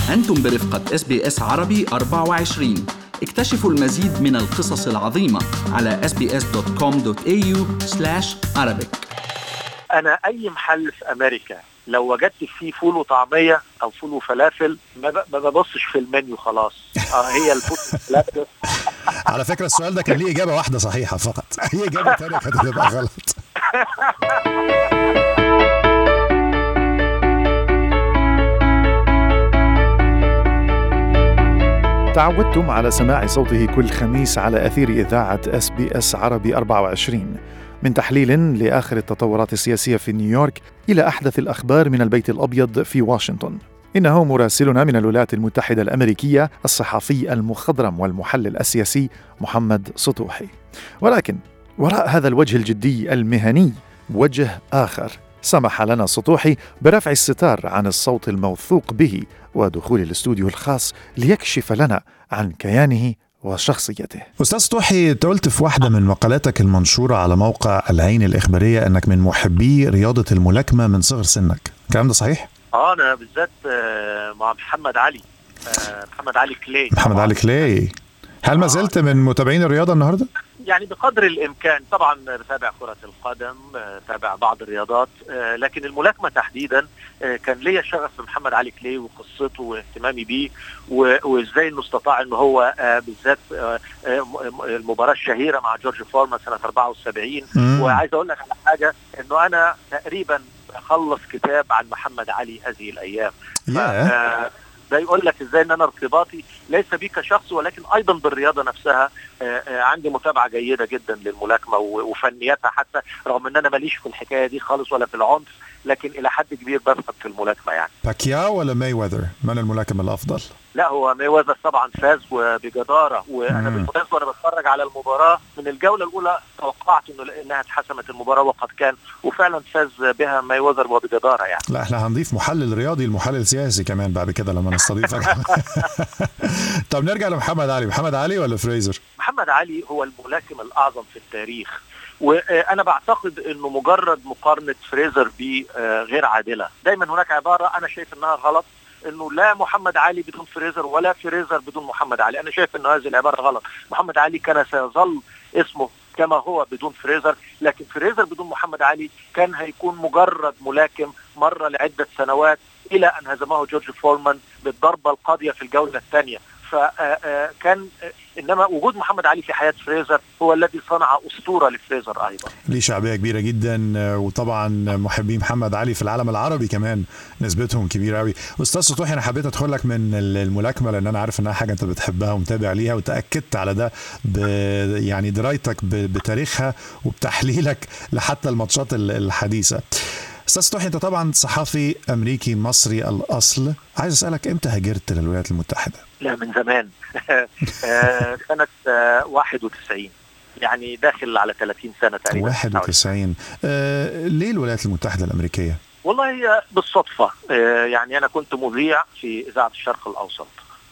أنتم برفقة اس بي اس عربي 24 اكتشفوا المزيد من القصص العظيمة على sbs.com.au arabic انا اي محل في امريكا لو وجدت فيه فول وطعميه او فول وفلافل ما ب- ما ببصش في المنيو خلاص اه هي الفول والفلافل على فكره السؤال ده كان ليه اجابه واحده صحيحه فقط اي اجابه ثانيه كانت هتبقى غلط تعودتم على سماع صوته كل خميس على أثير إذاعة اس بي اس عربي 24 من تحليل لآخر التطورات السياسية في نيويورك إلى أحدث الأخبار من البيت الأبيض في واشنطن إنه مراسلنا من الولايات المتحدة الأمريكية الصحفي المخضرم والمحلل السياسي محمد سطوحي ولكن وراء هذا الوجه الجدي المهني وجه آخر سمح لنا سطوحي برفع الستار عن الصوت الموثوق به ودخول الاستوديو الخاص ليكشف لنا عن كيانه وشخصيته استاذ سطوحي انت قلت في واحده من مقالاتك المنشوره على موقع العين الاخباريه انك من محبي رياضه الملاكمه من صغر سنك الكلام ده صحيح اه انا بالذات آه، مع محمد علي آه، محمد علي كلاي محمد طبعاً. علي كلاي هل ما زلت من متابعين الرياضه النهارده يعني بقدر الامكان طبعا بتابع كره القدم آه، تابع بعض الرياضات آه، لكن الملاكمه تحديدا آه، كان ليا شغف بمحمد علي كلاي وقصته واهتمامي بيه و- وازاي انه استطاع ان هو آه، بالذات آه، آه، م- المباراه الشهيره مع جورج فورمان سنه 74 مم. وعايز اقول لك على حاجه انه انا تقريبا بخلص كتاب عن محمد علي هذه الايام يا آه، ده يقول لك ازاي ان انا ارتباطي ليس بي كشخص ولكن ايضا بالرياضه نفسها آه، آه، عندي متابعه جيده جدا للملاكمه و- وفنياتها حتى رغم ان انا ماليش في الحكايه دي خالص ولا في العنف لكن الى حد كبير بفهم في الملاكمه يعني باكياو ولا ماي ويذر من الملاكم الافضل لا هو ميوزر طبعا فاز وبجداره وانا مم. بالمناسبه وانا بتفرج على المباراه من الجوله الاولى توقعت انه انها اتحسمت المباراه وقد كان وفعلا فاز بها ميوزر وبجداره يعني لا احنا هنضيف محلل رياضي المحلل سياسي كمان بعد كده لما نستضيفك طب نرجع لمحمد علي محمد علي ولا فريزر محمد علي هو الملاكم الاعظم في التاريخ وانا بعتقد انه مجرد مقارنه فريزر بيه آه، غير عادله دايما هناك عباره انا شايف انها غلط انه لا محمد علي بدون فريزر ولا فريزر بدون محمد علي انا شايف انه هذه العباره غلط محمد علي كان سيظل اسمه كما هو بدون فريزر لكن فريزر بدون محمد علي كان هيكون مجرد ملاكم مر لعده سنوات الى ان هزمه جورج فورمان بالضربه القاضيه في الجوله الثانيه فكان انما وجود محمد علي في حياه فريزر هو الذي صنع اسطوره لفريزر ايضا ليه شعبيه كبيره جدا آه، وطبعا محبي محمد علي في العالم العربي كمان نسبتهم كبيره قوي استاذ سطوحي انا حبيت ادخل لك من ال- الملاكمه لان انا عارف انها حاجه انت بتحبها ومتابع ليها وتاكدت على ده ب يعني درايتك ب- بتاريخها وبتحليلك لحتى الماتشات ال- الحديثه استاذ سطوحي انت طبعا صحفي امريكي مصري الاصل عايز اسالك امتى هاجرت للولايات المتحده لا من زمان آه، سنه آه، 91 يعني داخل على 30 سنه تقريبا 91 آه ليه الولايات المتحده الامريكيه والله هي بالصدفة آه، يعني أنا كنت مذيع في إذاعة الشرق الأوسط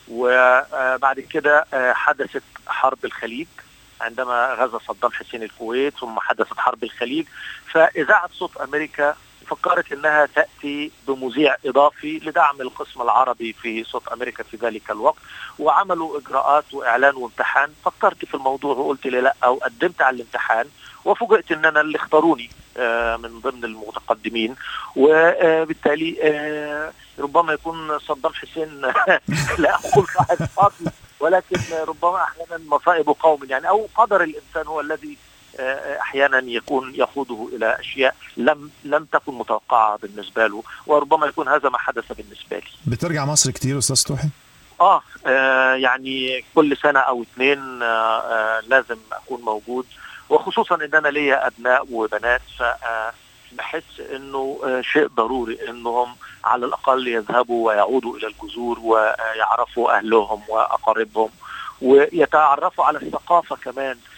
وبعد كده آه، حدثت حرب الخليج عندما غزا صدام حسين الكويت ثم حدثت حرب الخليج فإذاعة صوت أمريكا فكرت انها تاتي بمذيع اضافي لدعم القسم العربي في صوت امريكا في ذلك الوقت وعملوا اجراءات واعلان وامتحان فكرت في الموضوع وقلت لي لا او قدمت على الامتحان وفوجئت ان انا اللي اختاروني آه، من ضمن المتقدمين وبالتالي آه، ربما يكون صدام حسين لا اقول صاحب فاضل ولكن ربما احيانا مصائب قوم يعني او قدر الانسان هو الذي آه، احيانا يكون يقوده الى اشياء لم لم تكن متوقعه بالنسبه له وربما يكون هذا ما حدث بالنسبه لي. بترجع مصر كتير استاذ سطوحي اه آه، يعني كل سنه او اثنين آه، آه، لازم اكون موجود وخصوصا ان انا ليا ابناء وبنات فبحس انه آه، شيء ضروري انهم على الاقل يذهبوا ويعودوا الى الجذور ويعرفوا اهلهم واقاربهم ويتعرفوا على الثقافه كمان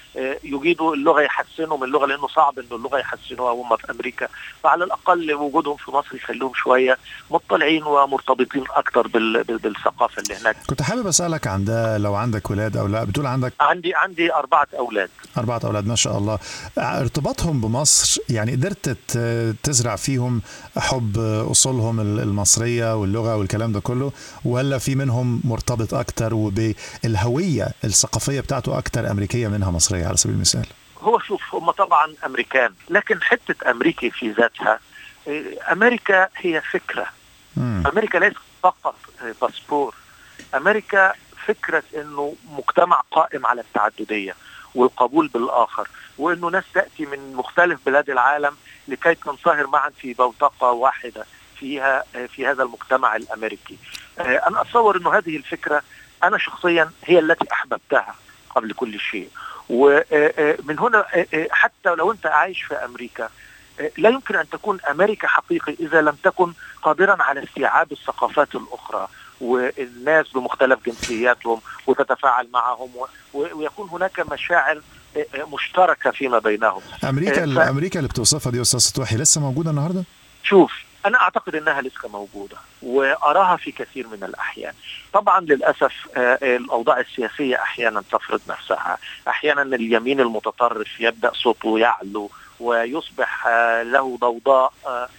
يجيدوا اللغه يحسنوا من اللغه لانه صعب انه اللغه يحسنوها وهم في امريكا فعلى الاقل وجودهم في مصر يخليهم شويه مطلعين ومرتبطين اكتر بالثقافه اللي هناك كنت حابب اسالك عن ده لو عندك ولاد او لا بتقول عندك عندي عندي اربعه اولاد اربعه اولاد ما شاء الله ارتباطهم بمصر يعني قدرت تزرع فيهم حب اصولهم المصريه واللغه والكلام ده كله ولا في منهم مرتبط اكتر وبالهويه الثقافيه بتاعته اكتر امريكيه منها مصريه على سبيل المثال هو شوف هم طبعا امريكان لكن حته امريكي في ذاتها امريكا هي فكره مم. امريكا ليست فقط باسبور امريكا فكره انه مجتمع قائم على التعدديه والقبول بالاخر وانه ناس تاتي من مختلف بلاد العالم لكي تنصهر معا في بوتقه واحده فيها في هذا المجتمع الامريكي. انا اتصور انه هذه الفكره انا شخصيا هي التي احببتها قبل كل شيء. ومن هنا حتى لو انت عايش في امريكا لا يمكن ان تكون امريكا حقيقي اذا لم تكن قادرا على استيعاب الثقافات الاخرى والناس بمختلف جنسياتهم وتتفاعل معهم ويكون هناك مشاعر مشتركه فيما بينهم امريكا ف... امريكا اللي بتوصفها دي استاذ سطوحي لسه موجوده النهارده شوف انا اعتقد انها لسه موجوده واراها في كثير من الاحيان طبعا للاسف الاوضاع السياسيه احيانا تفرض نفسها احيانا اليمين المتطرف يبدا صوته يعلو ويصبح له ضوضاء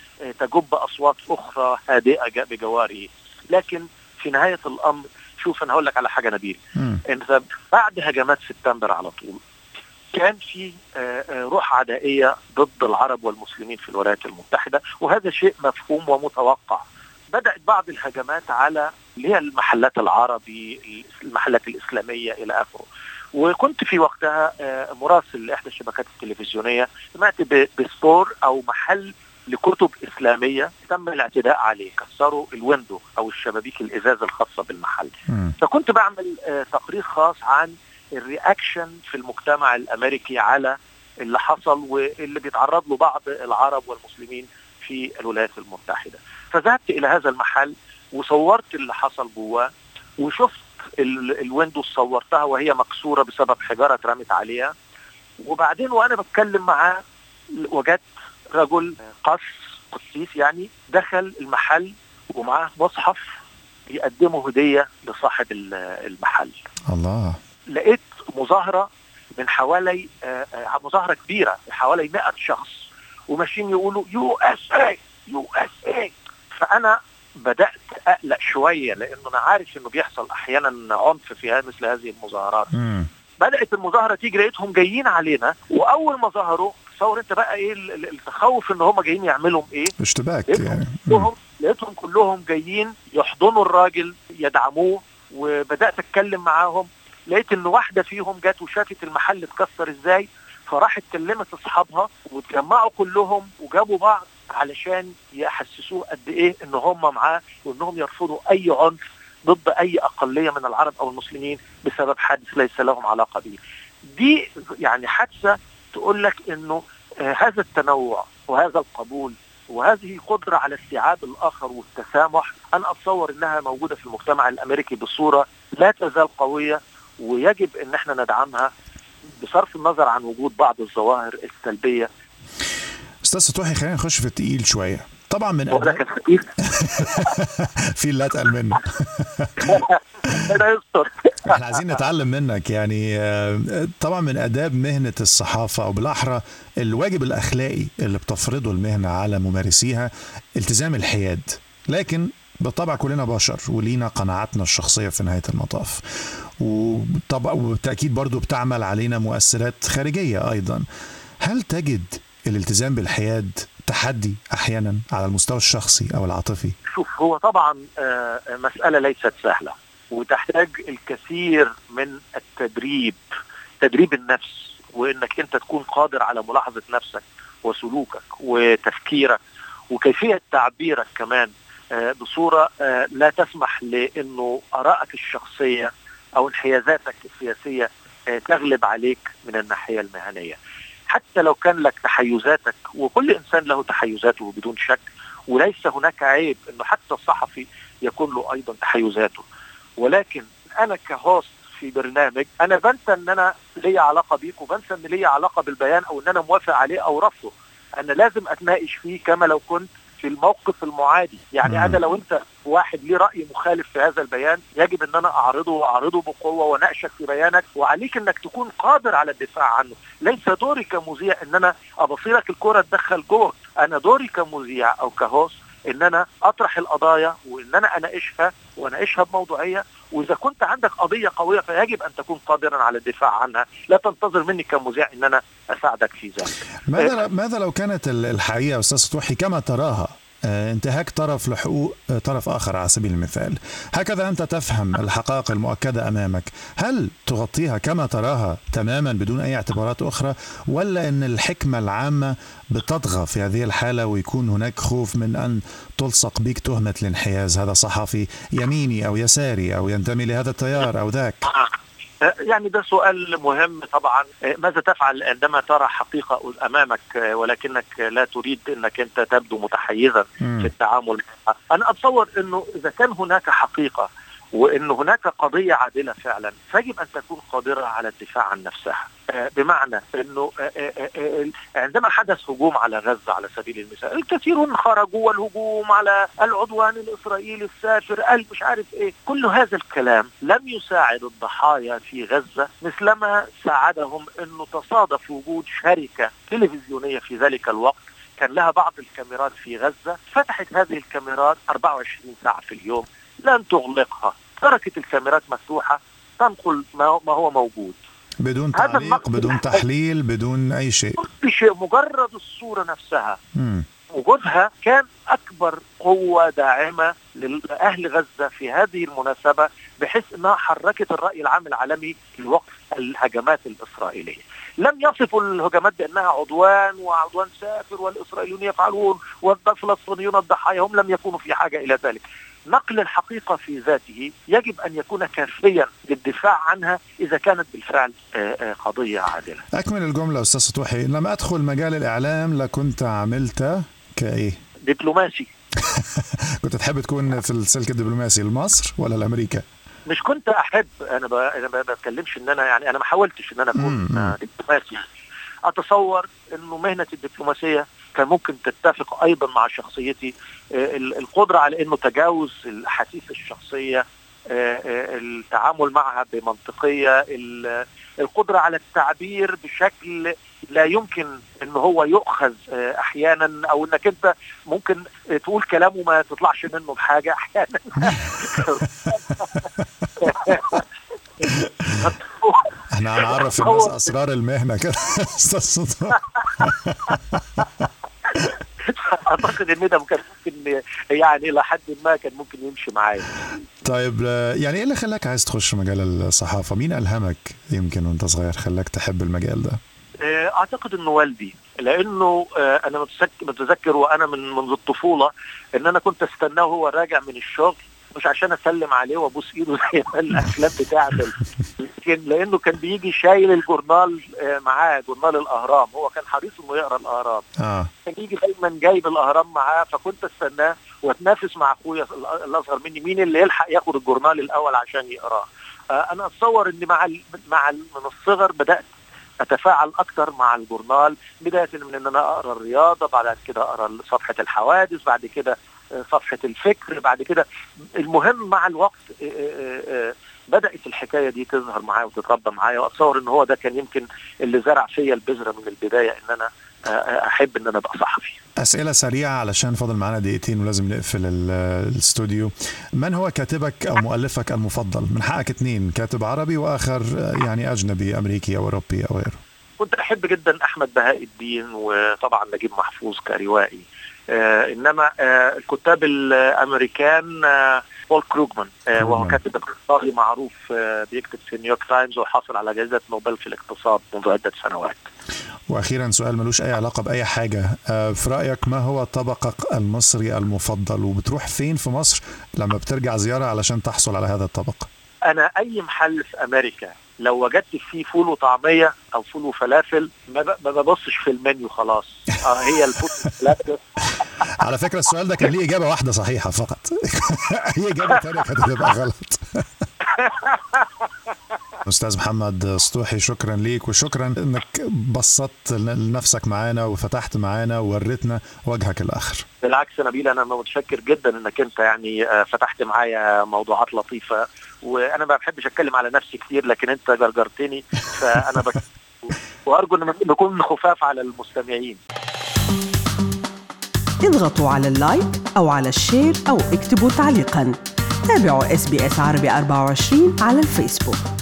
تجب اصوات اخرى هادئه بجواره لكن في نهايه الامر شوف انا هقول لك على حاجه نبيل انت بعد هجمات سبتمبر على طول كان في روح عدائيه ضد العرب والمسلمين في الولايات المتحده وهذا شيء مفهوم ومتوقع بدات بعض الهجمات على اللي هي المحلات العربي المحلات الاسلاميه الى اخره وكنت في وقتها مراسل لاحدى الشبكات التلفزيونيه سمعت بستور او محل لكتب اسلاميه تم الاعتداء عليه كسروا الويندو او الشبابيك الازاز الخاصه بالمحل م. فكنت بعمل تقرير خاص عن الرياكشن في المجتمع الامريكي على اللي حصل واللي بيتعرض له بعض العرب والمسلمين في الولايات المتحده فذهبت الى هذا المحل وصورت اللي حصل جواه وشفت الويندوز صورتها وهي مكسوره بسبب حجاره اترمت عليها وبعدين وانا بتكلم معاه وجدت رجل قس قسيس يعني دخل المحل ومعاه مصحف يقدمه هديه لصاحب المحل الله لقيت مظاهره من حوالي مظاهره كبيره حوالي 100 شخص وماشيين يقولوا يو اس اي يو اس اي فانا بدات اقلق شويه لانه انا عارف انه بيحصل احيانا عنف في مثل هذه المظاهرات م. بدات المظاهره تيجي لقيتهم جايين علينا واول ما ظهروا تصور انت بقى ايه التخوف ان هم جايين يعملوا ايه اشتباك يعني كلهم لقيتهم كلهم جايين يحضنوا الراجل يدعموه وبدات اتكلم معاهم لقيت ان واحده فيهم جت وشافت المحل اتكسر ازاي فراحت كلمت اصحابها واتجمعوا كلهم وجابوا بعض علشان يحسسوه قد ايه ان هم معاه وانهم يرفضوا اي عنف ضد اي اقليه من العرب او المسلمين بسبب حادث ليس لهم علاقه به. دي يعني حادثه تقول لك انه آه هذا التنوع وهذا القبول وهذه قدرة على استيعاب الآخر والتسامح أنا أتصور أنها موجودة في المجتمع الأمريكي بصورة لا تزال قوية ويجب أن احنا ندعمها بصرف النظر عن وجود بعض الظواهر السلبية أستاذ سطوحي خلينا نخش في التقيل شوية طبعا من أداء كان خفيف في اللي اتقل منه ربنا يستر احنا عايزين نتعلم منك يعني طبعا من اداب مهنه الصحافه او بالاحرى الواجب الاخلاقي اللي بتفرضه المهنه على ممارسيها التزام الحياد لكن بالطبع كلنا بشر ولينا قناعاتنا الشخصيه في نهايه المطاف وطبعا وبالتاكيد برضو بتعمل علينا مؤثرات خارجيه ايضا هل تجد الالتزام بالحياد تحدي احيانا على المستوى الشخصي او العاطفي شوف هو طبعا مساله ليست سهله وتحتاج الكثير من التدريب تدريب النفس وانك انت تكون قادر على ملاحظه نفسك وسلوكك وتفكيرك وكيفيه تعبيرك كمان بصوره لا تسمح لانه ارائك الشخصيه او انحيازاتك السياسيه تغلب عليك من الناحيه المهنيه. حتى لو كان لك تحيزاتك وكل انسان له تحيزاته بدون شك وليس هناك عيب انه حتى الصحفي يكون له ايضا تحيزاته ولكن انا كهوست في برنامج انا بنسى ان انا ليا علاقه بيك وبنسى ان ليا علاقه بالبيان او ان انا موافق عليه او رفضه انا لازم اتناقش فيه كما لو كنت في الموقف المعادي يعني مم. انا لو انت واحد ليه راي مخالف في هذا البيان يجب ان انا اعرضه واعرضه بقوه واناقشك في بيانك وعليك انك تكون قادر على الدفاع عنه ليس دوري كمذيع ان انا ابصيرك الكره تدخل جول انا دوري كمذيع او كهوست ان انا اطرح القضايا وان انا اناقشها واناقشها بموضوعيه واذا كنت عندك قضيه قويه فيجب ان تكون قادرا على الدفاع عنها لا تنتظر مني كمذيع ان انا اساعدك في ذلك ماذا ماذا لو كانت ال- الحقيقه استاذ سطوحي كما تراها آه، انتهاك طرف لحقوق آه، طرف اخر على سبيل المثال هكذا انت تفهم الحقائق المؤكده امامك هل تغطيها كما تراها تماما بدون اي اعتبارات اخرى ولا ان الحكمه العامه بتطغى في هذه الحاله ويكون هناك خوف من ان تلصق بك تهمه الانحياز هذا صحفي يميني او يساري او ينتمي لهذا التيار او ذاك آه، يعني ده سؤال مهم طبعا آه، ماذا تفعل عندما ترى حقيقة أمامك آه، ولكنك لا تريد أنك أنت تبدو متحيزا مم. في التعامل معها أنا أتصور أنه إذا كان هناك حقيقة وأن هناك قضية عادلة فعلا فيجب أن تكون قادرة على الدفاع عن نفسها آه، بمعنى أنه آه، آه، آه، آه، عندما حدث هجوم على غزة على سبيل المثال الكثيرون خرجوا والهجوم على العدوان الإسرائيلي السافر قال مش عارف إيه كل هذا الكلام لم يساعد الضحايا في غزة مثلما ساعدهم أنه تصادف وجود شركة تلفزيونية في ذلك الوقت كان لها بعض الكاميرات في غزة فتحت هذه الكاميرات 24 ساعة في اليوم لن تغلقها تركت الكاميرات مفتوحة تنقل ما ما هو موجود بدون هذا تعليق النقد بدون الحقيقي. تحليل بدون اي شيء كل شيء مجرد الصورة نفسها مم. وجودها كان اكبر قوه داعمه لاهل غزه في هذه المناسبه بحيث انها حركت الراي العام العالمي لوقف الهجمات الاسرائيليه. لم يصفوا الهجمات بانها عدوان وعدوان سافر والاسرائيليون يفعلون والفلسطينيون الضحايا هم لم يكونوا في حاجه الى ذلك. نقل الحقيقة في ذاته يجب أن يكون كافيا للدفاع عنها إذا كانت بالفعل آه، آه، قضية عادلة أكمل الجملة أستاذ سطوحي لما أدخل مجال الإعلام لكنت عملت كإيه؟ دبلوماسي كنت تحب تكون في السلك الدبلوماسي لمصر ولا لأمريكا؟ مش كنت احب انا ب... انا ما بتكلمش ان انا يعني انا ما حاولتش ان انا اكون مم. آه، دبلوماسي اتصور انه مهنه الدبلوماسيه كان ممكن تتفق ايضا مع شخصيتي آه، ال- القدره على انه تجاوز الاحاسيس الشخصيه آه، آه، التعامل معها بمنطقيه ال- القدره على التعبير بشكل لا يمكن ان هو يؤخذ آه، احيانا او انك انت ممكن آه، تقول كلام وما تطلعش منه بحاجه احيانا احنا هنعرف الناس أسرار المهنة كده أستاذ سطوحي اعتقد ان ده كان ممكن يعني الى حد ما كان ممكن يمشي معايا طيب آه، يعني إيه اللي خلاك عايز تخش مجال الصحافة؟ مين ألهمك يمكن وأنت صغير خلاك تحب المجال ده؟ آه، اعتقد انه والدي لانه آه، انا متذكر متذكر وانا من منذ الطفوله ان انا كنت استناه وهو راجع من الشغل مش عشان اسلم عليه وابوس ايده زي ما الافلام بتاعت ال- لكن لانه كان بيجي شايل الجورنال آه، معاه جورنال الاهرام هو كان حريص انه يقرا الاهرام آه كان يجي دايما جايب الاهرام معاه فكنت استناه واتنافس مع اخويا ال- الاصغر مني مين اللي يلحق ياخد الجورنال الاول عشان يقراه آه، انا اتصور ان مع ال- مع ال- من الصغر بدات اتفاعل اكتر مع الجورنال بدايه من ان انا اقرا الرياضه بعد كده اقرا صفحه الحوادث بعد كده آه، صفحه الفكر بعد كده المهم مع الوقت آه، آه، آه، بدات الحكايه دي تظهر معايا وتتربى معايا واتصور ان هو ده كان يمكن اللي زرع فيا البذره من البدايه ان انا آه، آه، احب ان انا ابقى صحفي أسئلة سريعة علشان فاضل معانا دقيقتين ولازم نقفل ال- الاستوديو من هو كاتبك أو مؤلفك المفضل من حقك اتنين كاتب عربي وآخر آه، يعني أجنبي أمريكي أو أوروبي أو غيره كنت احب جدا احمد بهاء الدين وطبعا نجيب محفوظ كروائي آه انما آه الكتاب الامريكان آه بول كروجمان آه وهو كروجمان. كاتب اقتصادي معروف آه بيكتب في نيويورك تايمز وحاصل على جائزه نوبل في الاقتصاد منذ عده سنوات وأخيرا سؤال ملوش أي علاقة بأي حاجة آه، في رأيك ما هو طبقك المصري المفضل وبتروح فين في مصر لما بترجع زيارة علشان تحصل على هذا الطبق انا اي محل في امريكا لو وجدت فيه فول وطعميه او فول وفلافل ما ب- ما ببصش في المنيو خلاص آه هي الفول والفلافل على فكرة السؤال ده كان ليه إجابة واحدة صحيحة فقط أي إجابة تانية كانت هتبقى غلط استاذ محمد سطوحي شكرا ليك وشكرا انك بسطت نفسك معانا وفتحت معانا ووريتنا وجهك الاخر بالعكس نبيل انا متشكر جدا انك انت يعني فتحت معايا موضوعات لطيفه وانا ما بحبش اتكلم على نفسي كتير لكن انت جرجرتني فانا بك... وارجو ان نكون خفاف على المستمعين اضغطوا على اللايك او على الشير او اكتبوا تعليقا تابعوا اس بي اس عربي 24 على الفيسبوك